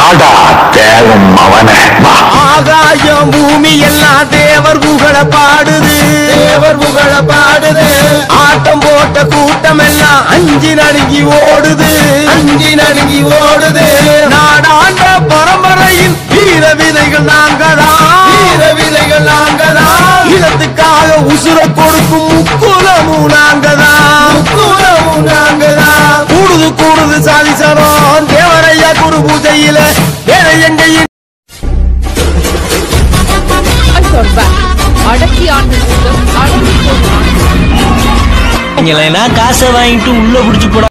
வாடா தேவம் அவனே வா ஆகாயம் பூமி எல்லாம் தேவர் புகழ பாடுது தேவர் புகழ பாடுது ஆட்டம் போட்ட கூட்டம் எல்லாம் அஞ்சி நடுங்கி ஓடுது அஞ்சி நடுங்கி ஓடுது நாடாண்ட பரம்பரையின் வீர விதைகள் நாங்களா வீர விதைகள் நாங்களா இனத்துக்காக உசுர கொடுக்கும் முக்குலமும் நாங்கதா முக்குலமும் நாங்கதா கூடுது கூடுது சாதிசனம் தேவரையா குரு பூஜையில வேற எங்கேயும் சொல்வேன் அடக்கி ஆண்டு அடக்கி போடுவான் இல்லைன்னா காசை வாங்கிட்டு உள்ள புடிச்சு போட